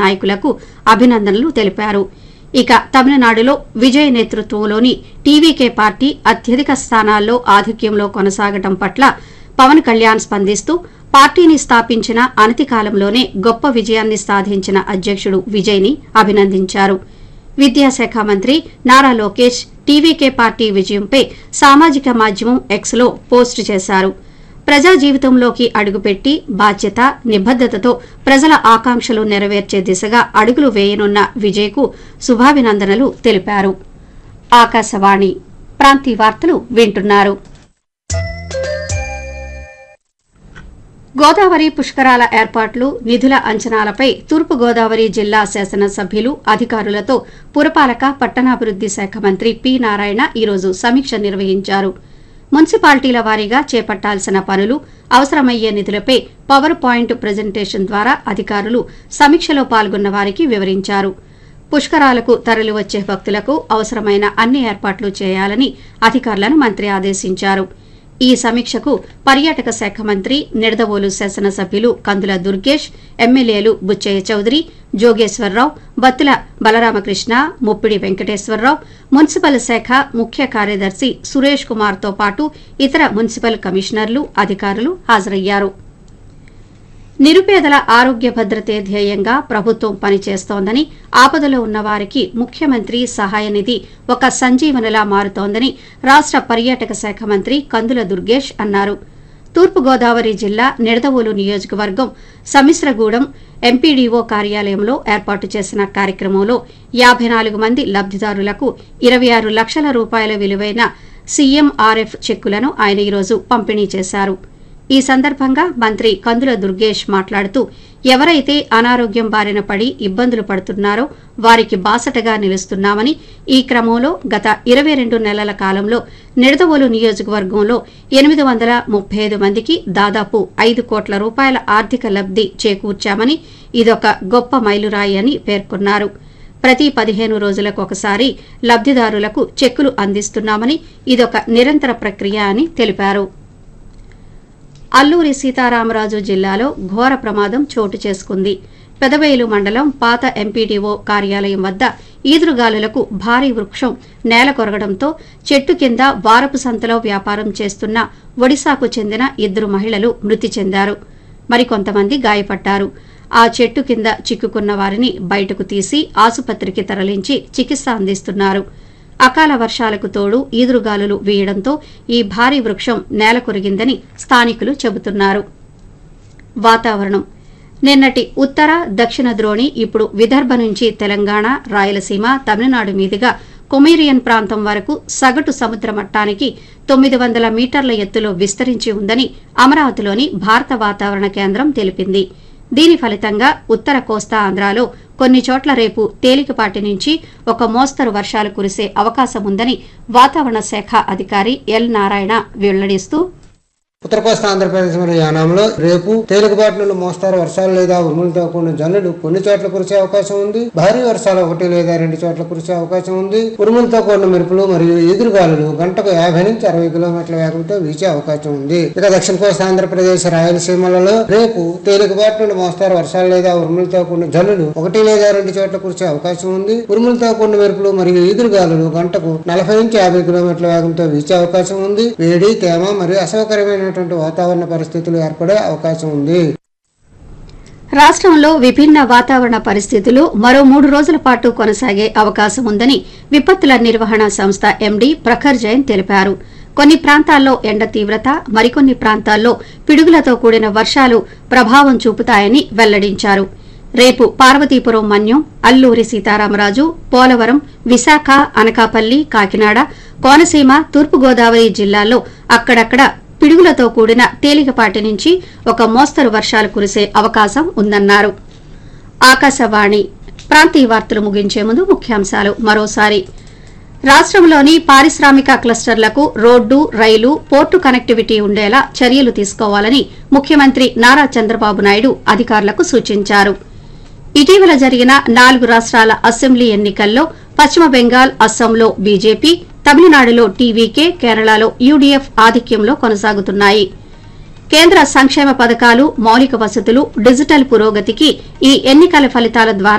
నాయకులకు అభినందనలు తెలిపారు ఇక తమిళనాడులో విజయ్ నేతృత్వంలోని టీవీకే పార్టీ అత్యధిక స్థానాల్లో ఆధిక్యంలో కొనసాగటం పట్ల పవన్ కళ్యాణ్ స్పందిస్తూ పార్టీని స్థాపించిన అనతి కాలంలోనే గొప్ప విజయాన్ని సాధించిన అధ్యక్షుడు విజయ్ని అభినందించారు విద్యాశాఖ మంత్రి నారా లోకేష్ టీవీకే పార్టీ విజయంపై సామాజిక మాధ్యమం ఎక్స్లో పోస్టు చేశారు ప్రజా జీవితంలోకి అడుగుపెట్టి బాధ్యత నిబద్దతతో ప్రజల ఆకాంక్షలు నెరవేర్చే దిశగా అడుగులు వేయనున్న విజయ్కు శుభాభినందనలు తెలిపారు ఆకాశవాణి ప్రాంతీయ వార్తలు వింటున్నారు గోదావరి పుష్కరాల ఏర్పాట్లు నిధుల అంచనాలపై తూర్పు గోదావరి జిల్లా శాసనసభ్యులు అధికారులతో పురపాలక పట్టణాభివృద్ది శాఖ మంత్రి పి నారాయణ ఈరోజు సమీక్ష నిర్వహించారు మున్సిపాలిటీల వారీగా చేపట్టాల్సిన పనులు అవసరమయ్యే నిధులపై పవర్ పాయింట్ ప్రజెంటేషన్ ద్వారా అధికారులు సమీక్షలో పాల్గొన్న వారికి వివరించారు పుష్కరాలకు తరలివచ్చే భక్తులకు అవసరమైన అన్ని ఏర్పాట్లు చేయాలని అధికారులను మంత్రి ఆదేశించారు ఈ సమీక్షకు పర్యాటక శాఖ మంత్రి నిడదవోలు శాసనసభ్యులు కందుల దుర్గేష్ ఎమ్మెల్యేలు బుచ్చయ్య చౌదరి జోగేశ్వరరావు బత్తుల బలరామకృష్ణ ముప్పిడి వెంకటేశ్వరరావు మున్సిపల్ శాఖ ముఖ్య కార్యదర్శి సురేష్ కుమార్తో పాటు ఇతర మున్సిపల్ కమిషనర్లు అధికారులు హాజరయ్యారు నిరుపేదల ఆరోగ్య భద్రతే ధ్యేయంగా ప్రభుత్వం పనిచేస్తోందని ఆపదలో ఉన్న వారికి ముఖ్యమంత్రి సహాయ నిధి ఒక సంజీవనలా మారుతోందని రాష్ట పర్యాటక శాఖ మంత్రి కందుల దుర్గేష్ అన్నారు తూర్పుగోదావరి జిల్లా నిడదవోలు నియోజకవర్గం సమిశ్రగూడెం ఎంపీడీఓ కార్యాలయంలో ఏర్పాటు చేసిన కార్యక్రమంలో యాభై నాలుగు మంది లబ్దిదారులకు ఇరవై ఆరు లక్షల రూపాయల విలువైన సీఎంఆర్ఎఫ్ చెక్కులను ఆయన ఈరోజు పంపిణీ చేశారు ఈ సందర్భంగా మంత్రి కందుల దుర్గేష్ మాట్లాడుతూ ఎవరైతే అనారోగ్యం బారిన పడి ఇబ్బందులు పడుతున్నారో వారికి బాసటగా నిలుస్తున్నామని ఈ క్రమంలో గత ఇరవై రెండు నెలల కాలంలో నిడదవోలు నియోజకవర్గంలో ఎనిమిది వందల ముప్పై ఐదు మందికి దాదాపు ఐదు కోట్ల రూపాయల ఆర్థిక లబ్ది చేకూర్చామని ఇదొక గొప్ప మైలురాయి అని పేర్కొన్నారు ప్రతి పదిహేను రోజులకు ఒకసారి లబ్దిదారులకు చెక్కులు అందిస్తున్నామని ఇదొక నిరంతర ప్రక్రియ అని తెలిపారు అల్లూరి సీతారామరాజు జిల్లాలో ఘోర ప్రమాదం చోటు చేసుకుంది పెదవేలు మండలం పాత ఎంపీడీఓ కార్యాలయం వద్ద ఈదురుగాలులకు భారీ వృక్షం నేల కొరగడంతో చెట్టు కింద వారపు సంతలో వ్యాపారం చేస్తున్న ఒడిశాకు చెందిన ఇద్దరు మహిళలు మృతి చెందారు మరికొంతమంది గాయపడ్డారు ఆ చెట్టు కింద చిక్కుకున్న వారిని బయటకు తీసి ఆసుపత్రికి తరలించి చికిత్స అందిస్తున్నారు అకాల వర్షాలకు తోడు ఈదురుగాలులు వీయడంతో ఈ భారీ వృక్షం నేల కొరిగిందని స్థానికులు చెబుతున్నారు వాతావరణం నిన్నటి ఉత్తర దక్షిణ ద్రోణి ఇప్పుడు విదర్భ నుంచి తెలంగాణ రాయలసీమ తమిళనాడు మీదుగా కొమేరియన్ ప్రాంతం వరకు సగటు సముద్ర మట్టానికి తొమ్మిది వందల మీటర్ల ఎత్తులో విస్తరించి ఉందని అమరావతిలోని భారత వాతావరణ కేంద్రం తెలిపింది దీని ఫలితంగా ఉత్తర కోస్తా ఆంధ్రాలో కొన్ని చోట్ల రేపు తేలికపాటి నుంచి ఒక మోస్తరు వర్షాలు కురిసే అవకాశం ఉందని వాతావరణ శాఖ అధికారి ఎల్ నారాయణ వెల్లడిస్తూ ఉత్తర కోస్తా ఆంధ్రప్రదేశ్ మరియు యానాంలో రేపు తేలికపాటి నుండి మోస్తారు వర్షాలు లేదా ఉరుములతో కూడిన జల్లులు కొన్ని చోట్ల కురిసే అవకాశం ఉంది భారీ వర్షాలు ఒకటి లేదా రెండు చోట్ల కురిసే అవకాశం ఉంది ఉరుములతో కూడిన మెరుపులు మరియు ఎదురుగాలులు గంటకు యాభై నుంచి అరవై కిలోమీటర్ల వేగంతో వీచే అవకాశం ఉంది ఇక దక్షిణ కోస్తా ఆంధ్రప్రదేశ్ రాయలసీమలలో రేపు తేలికపాటి నుండి మోస్తారు వర్షాలు లేదా ఉరుములతో కూడిన జల్లులు ఒకటి లేదా రెండు చోట్ల కురిసే అవకాశం ఉంది ఉరుములతో కూడిన మెరుపులు మరియు ఎదురుగాలులు గంటకు నలభై నుంచి యాభై కిలోమీటర్ల వేగంతో వీచే అవకాశం ఉంది వేడి తేమ మరియు అసౌకర్యమైనటువంటి వాతావరణ పరిస్థితులు ఏర్పడే అవకాశం ఉంది రాష్ట్రంలో విభిన్న వాతావరణ పరిస్థితులు మరో మూడు రోజుల పాటు కొనసాగే అవకాశం ఉందని విపత్తుల నిర్వహణ సంస్థ ఎండీ ప్రఖర్ జైన్ తెలిపారు కొన్ని ప్రాంతాల్లో ఎండ తీవ్రత మరికొన్ని ప్రాంతాల్లో పిడుగులతో కూడిన వర్షాలు ప్రభావం చూపుతాయని వెల్లడించారు రేపు పార్వతీపురం మన్యం అల్లూరి సీతారామరాజు పోలవరం విశాఖ అనకాపల్లి కాకినాడ కోనసీమ తూర్పుగోదావరి జిల్లాల్లో అక్కడక్కడ పిడుగులతో కూడిన తేలికపాటి నుంచి ఒక మోస్తరు వర్షాలు కురిసే అవకాశం ఉందన్నారు ఆకాశవాణి ప్రాంతీయ వార్తలు ముగించే ముందు ముఖ్యాంశాలు మరోసారి రాష్ట్రంలోని పారిశ్రామిక క్లస్టర్లకు రోడ్డు రైలు పోర్టు కనెక్టివిటీ ఉండేలా చర్యలు తీసుకోవాలని ముఖ్యమంత్రి నారా చంద్రబాబు నాయుడు అధికారులకు సూచించారు ఇటీవల జరిగిన నాలుగు రాష్ట్రాల అసెంబ్లీ ఎన్నికల్లో పశ్చిమ బెంగాల్ అస్సాంలో బీజేపీ తమిళనాడులో టీవీకే కేరళలో యూడీఎఫ్ ఆధిక్యంలో కొనసాగుతున్నాయి కేంద్ర సంక్షేమ పథకాలు మౌలిక వసతులు డిజిటల్ పురోగతికి ఈ ఎన్నికల ఫలితాల ద్వారా